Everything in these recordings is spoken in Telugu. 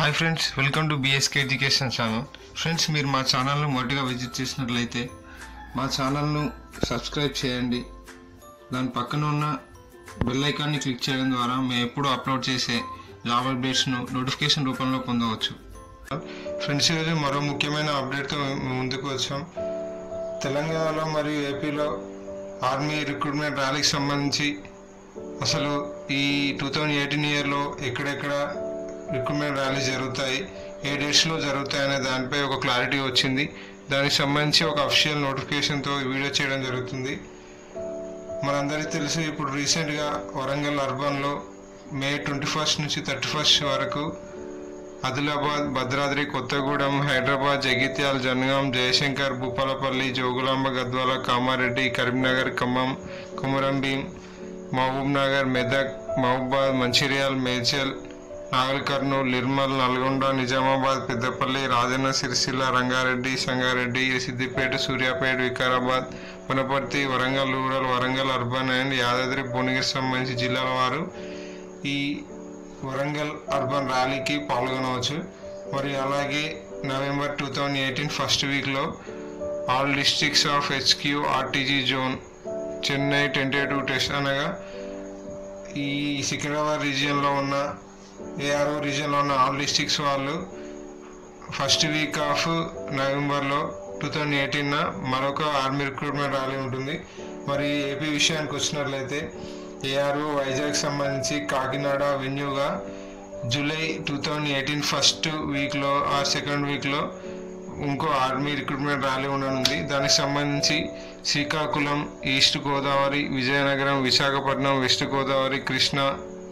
hi friends welcome to BSK education channel friends మీరు మా ఛానల్ను మొదటిగా విజిట్ చేసినట్లయితే మా ఛానల్ను సబ్స్క్రైబ్ చేయండి దాని పక్కన ఉన్న బెల్ ఐకాన్ని క్లిక్ చేయడం ద్వారా మేము ఎప్పుడు అప్లోడ్ చేసే జాబ్ అప్డేట్స్ను నోటిఫికేషన్ రూపంలో పొందవచ్చు ఫ్రెండ్స్ ఈరోజు మరో ముఖ్యమైన అప్డేట్తో మేము ముందుకు వచ్చాం తెలంగాణలో మరియు ఏపీలో ఆర్మీ రిక్రూట్మెంట్ ర్యాలీకి సంబంధించి అసలు ఈ టూ థౌజండ్ ఎయిటీన్ ఇయర్లో ఎక్కడెక్కడ రిక్రూట్మెంట్ ర్యాలీ జరుగుతాయి ఏ డేట్స్లో జరుగుతాయి అనే దానిపై ఒక క్లారిటీ వచ్చింది దానికి సంబంధించి ఒక అఫిషియల్ నోటిఫికేషన్తో ఈ వీడియో చేయడం జరుగుతుంది మనందరికీ తెలుసు ఇప్పుడు రీసెంట్గా వరంగల్ అర్బన్లో మే ట్వంటీ ఫస్ట్ నుంచి థర్టీ ఫస్ట్ వరకు Adilabad Bhadradri Kothagudem Hyderabad Jagtial Jangaon Jayashankar Bhupalpally Jogulamba Gadwal Kamareddy Karimnagar Khammam Kumurambheem Mahabub Nagar Medak Mahabubabad Mancherial Medchal Nagarkurnool Nirmal Nalgonda Nizamabad Peddapalli Rajanna Sircilla Rangareddy Sangareddy Siddipet Suryapet Vikarabad Wanaparthy Warangal rural Warangal urban and Yadadri Bhuvanagiri సంబంధించి జిల్లాల వారు ఈ వరంగల్ అర్బన్ ర్యాలీకి పాల్గొనవచ్చు మరి అలాగే November two thousand eighteen first వీక్లో all districts of HQ RTG zone Chennai tentative test అనగా ఈ సికింద్రాబాద్ రీజియన్లో ఉన్న ఏఆర్ఓ రీజియన్లో ఉన్న ఆల్ డిస్ట్రిక్ట్స్ వాళ్ళు ఫస్ట్ వీక్ ఆఫ్ నవంబర్లో టూ థౌజండ్ ఎయిటీన్న మరొక ఆర్మీ రిక్రూట్మెంట్ ర్యాలీ ఉంటుంది మరి ఏపీ విషయానికి వచ్చినట్లయితే ఏఆర్ఓ వైజాగ్ సంబంధించి కాకినాడ వెన్యూగా July two thousand eighteen first వీక్లో ఆ సెకండ్ వీక్లో ఇంకో ఆర్మీ రిక్రూట్మెంట్ ర్యాలీ ఉండనుంది దానికి సంబంధించి శ్రీకాకుళం ఈస్ట్ గోదావరి విజయనగరం విశాఖపట్నం వెస్ట్ గోదావరి కృష్ణా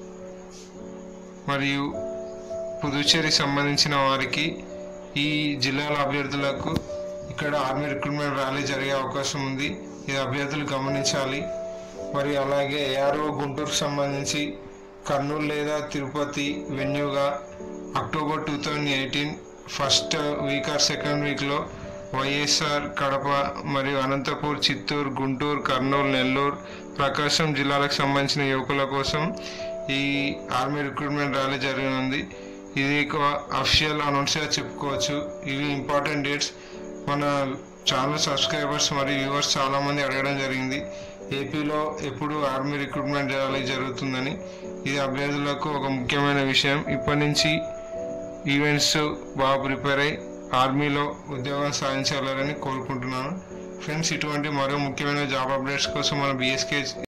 మరియు పుదుచ్చేరి సంబంధించిన వారికి ఈ జిల్లాల అభ్యర్థులకు ఇక్కడ ఆర్మీ రిక్రూట్మెంట్ ర్యాలీ జరిగే అవకాశం ఉంది ఇది అభ్యర్థులు గమనించాలి మరి అలాగే ఏఆర్ఓ గుంటూరుకు సంబంధించి కర్నూలు లేదా తిరుపతి వెన్యూగా October two thousand eighteen first week or second వీక్లో వైఎస్ఆర్ కడప మరియు అనంతపూర్ చిత్తూరు గుంటూరు కర్నూలు నెల్లూరు ప్రకాశం జిల్లాలకు సంబంధించిన యువకుల కోసం ఈ ఆర్మీ రిక్రూట్మెంట్ ర్యాలీ జరగనుంది ఇది అఫిషియల్ అనౌన్స్గా చెప్పుకోవచ్చు ఇవి ఇంపార్టెంట్ డేట్స్ మన ఛానల్ సబ్స్క్రైబర్స్ మరియు వ్యూవర్స్ చాలామంది అడగడం జరిగింది ఏపీలో ఎప్పుడు ఆర్మీ రిక్రూట్మెంట్ ర్యాలీ జరుగుతుందని ఇది అభ్యర్థులకు ఒక ముఖ్యమైన విషయం ఇప్పటి నుంచి ఈవెంట్స్ బాగా ప్రిపేర్ అయ్యి ఆర్మీలో ఉద్యోగం సాధించాలని కోరుకుంటున్నాను ఫ్రెండ్స్ ఇటువంటి మరో ముఖ్యమైన జాబ్ అప్డేట్స్ కోసం మన బిఎస్కే